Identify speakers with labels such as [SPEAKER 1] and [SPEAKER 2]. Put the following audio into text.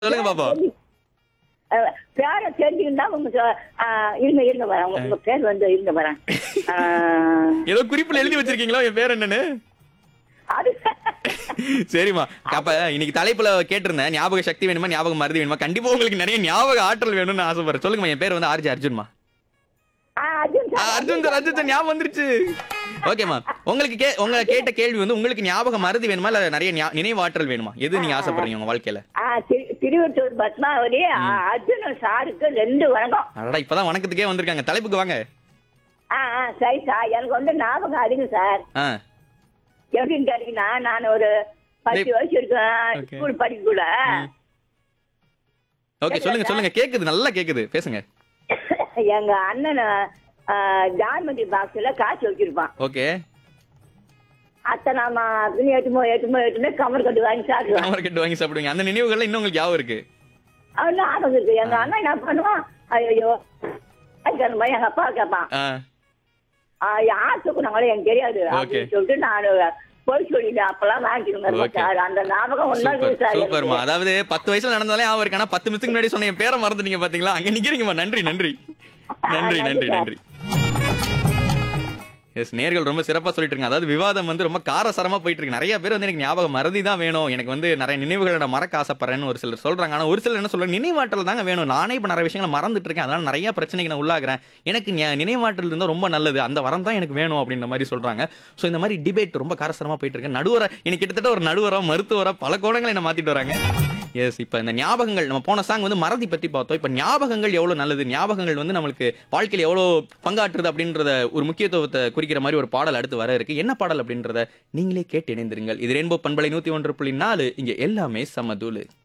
[SPEAKER 1] சொல்லுங்க பாப்போம்
[SPEAKER 2] அஹ், பேரை தெரிஞ்சுக்கிட்டா உங்க சொ- ஆஹ், இருங்க இருங்க வரேன் உங்க- உங்க பேர் வந்து இருங்க வரேன் ஆஹ்,
[SPEAKER 1] ஏதோ குறிப்புல எழுதி வச்சிருக்கீங்களா என் பேர் என்னன்னு
[SPEAKER 2] அது
[SPEAKER 1] சரிம்மா அப்ப இன்னைக்கு தலைப்புல கேட்டிருந்தேன் ஞாபக சக்தி வேணுமா ஞாபகம் மருதி வேணுமா கண்டிப்பா உங்களுக்கு நிறைய ஞாபக ஆற்றல் வேணும்னு ஆசைப்படுறேன் சொல்லுங்கம்மா என் பேர் வந்து ஆர்ஜி அர்ஜுன்மா
[SPEAKER 2] ஆஹ், அர்ஜுன்
[SPEAKER 1] ஆ,
[SPEAKER 2] sir.
[SPEAKER 1] Arjun sir Arjun sir ஞாபகம் வந்துருச்சு ஓகேம்மா உங்களுக்கு கே உங்க கேட்ட கேள்வி வந்து உங்களுக்கு ஞாபக மருதி வேணுமா இல்ல நிறைய ஞா- நினைவாற்றல் வேணுமா எது நீங்க ஆசைப்படுறீங்க உங்க வாழ்க்கையில
[SPEAKER 2] ஆஹ், திரு- திருவொற்றூர் பத்மாவதி ஆஹ், அர்ஜுன் சாருக்கு ரெண்டு வணக்கம்
[SPEAKER 1] அடடா இப்பதான் வணக்கத்துக்கே வந்திருக்காங்க தலைப்புக்கு வாங்க
[SPEAKER 2] ஆ ஆ சரி சார் எனக்கு வந்து ஞாபகம் அதிகம் சார்
[SPEAKER 1] ஆ
[SPEAKER 2] எப்படின்னு கேட்டீங்கன்னா நான் ஒரு பத்து
[SPEAKER 1] டேய்.
[SPEAKER 2] வயசு இருக்கேன்
[SPEAKER 1] Okay.
[SPEAKER 2] ஸ்கூல் படிக்கக்குள்ள
[SPEAKER 1] ஓகே சொல்லுங்க சொல்லுங்க கேக்குது நல்லா கேக்குது பேசுங்க
[SPEAKER 2] எங்க அண்ணன் ஜார்மண்டி பாக்ஸ்ல காசு வச்சிருப்பான்
[SPEAKER 1] ஓகே
[SPEAKER 2] அத்தை நாம அப்படின்னு எட்டுமோ எட்டுமோ எட்டுமே கமர் கட்டு வாங்கி சாப்பிடுவான்
[SPEAKER 1] கேமரா கட்டு வாங்கி சாப்பிடுங்க அந்த நினைவுகள்லாம் இன்னும் உங்களுக்கு ஞாபகம் இருக்கு
[SPEAKER 2] அவன் ஞாபகம் இருக்கு எங்க அண்ணன் என்ன பண்ணுவான் ஐயோ எங்க அப்பா கேட்பான்
[SPEAKER 1] ஆ
[SPEAKER 2] ஆ, யார் தூக்குனாங்களோ எனக்கு தெரியாது அப்படின்னு சொல்லிட்டு நான் போய் சொல்லிட்டேன் அப்பெல்லாம் வாங்கிக்கணும்
[SPEAKER 1] Okay.
[SPEAKER 2] சார் அந்த ஞாபகம் ஒன்னா
[SPEAKER 1] சூப்பர்
[SPEAKER 2] சார்
[SPEAKER 1] சூப்பர்மா
[SPEAKER 2] எனக்கு.
[SPEAKER 1] அதாவது பத்து வயசுல நடந்தாலே ஞாபகம் இருக்கு ஆனா பத்து நிமிஷத்துக்கு முன்னாடி சொன்ன என் பேரை மறந்துட்டீங்க பாத்தீங்களா அங்க நிக்கிறீங்கம்மா நன்றி நன்றி நன்றி நன்றி நன்றி எஸ் நேர்கள் ரொம்ப சிறப்பா சொல்லிட்டு இருக்காங்க அதாவது விவாதம் வந்து ரொம்ப காரசாரமா போயிட்டு இருக்கு நிறைய பேர் வந்து எனக்கு ஞாபகம் மறதி தான் வேணும் எனக்கு வந்து நிறைய நினைவுகளை நான் மறக்க ஆசைப்படுறேன்னு ஒரு சிலர் சொல்றாங்க ஆனா ஒரு சிலர் என்ன சொல்றாங்க நினைவாற்றல் தாங்க வேணும் நானே இப்ப நிறைய விஷயங்களை மறந்துட்டு இருக்கேன் அதனால நிறைய பிரச்சனைக்கு நான் உள்ளாகிறேன் எனக்கு ஞ- நினைவாற்றல் இருந்தா ரொம்ப நல்லது அந்த வரம் தான் எனக்கு வேணும் அப்படின்ற மாதிரி சொல்றாங்க சோ இந்த மாதிரி டிபேட் ரொம்ப காரசாரமா போயிட்டு இருக்கு நடுவர எனக்கு கிட்டத்தட்ட ஒரு நடுவரா மருத்துவரா பல கோணங்களை என்ன மாத்திட்டு வராங்க எஸ் இப்போ இந்த ஞாபகங்கள் நம்ம போன சாங் வந்து மறதி பத்தி பார்த்தோம் இப்போ ஞாபகங்கள் எவ்வளவு நல்லது ஞாபகங்கள் வந்து நம்மளுக்கு வாழ்க்கையில் எவ்வளவு பங்காற்றுது அப்படின்றத ஒரு முக்கியத்துவத்தை குறிக்கிற மாதிரி ஒரு பாடல் அடுத்து வர இருக்கு என்ன பாடல் அப்படின்றத நீங்களே கேட்டு இணைந்திருங்கள் இது ரெயின்போ பண்பலை நூத்தி ஒன்று புள்ளி நாலு இங்க எல்லாமே சமதூளு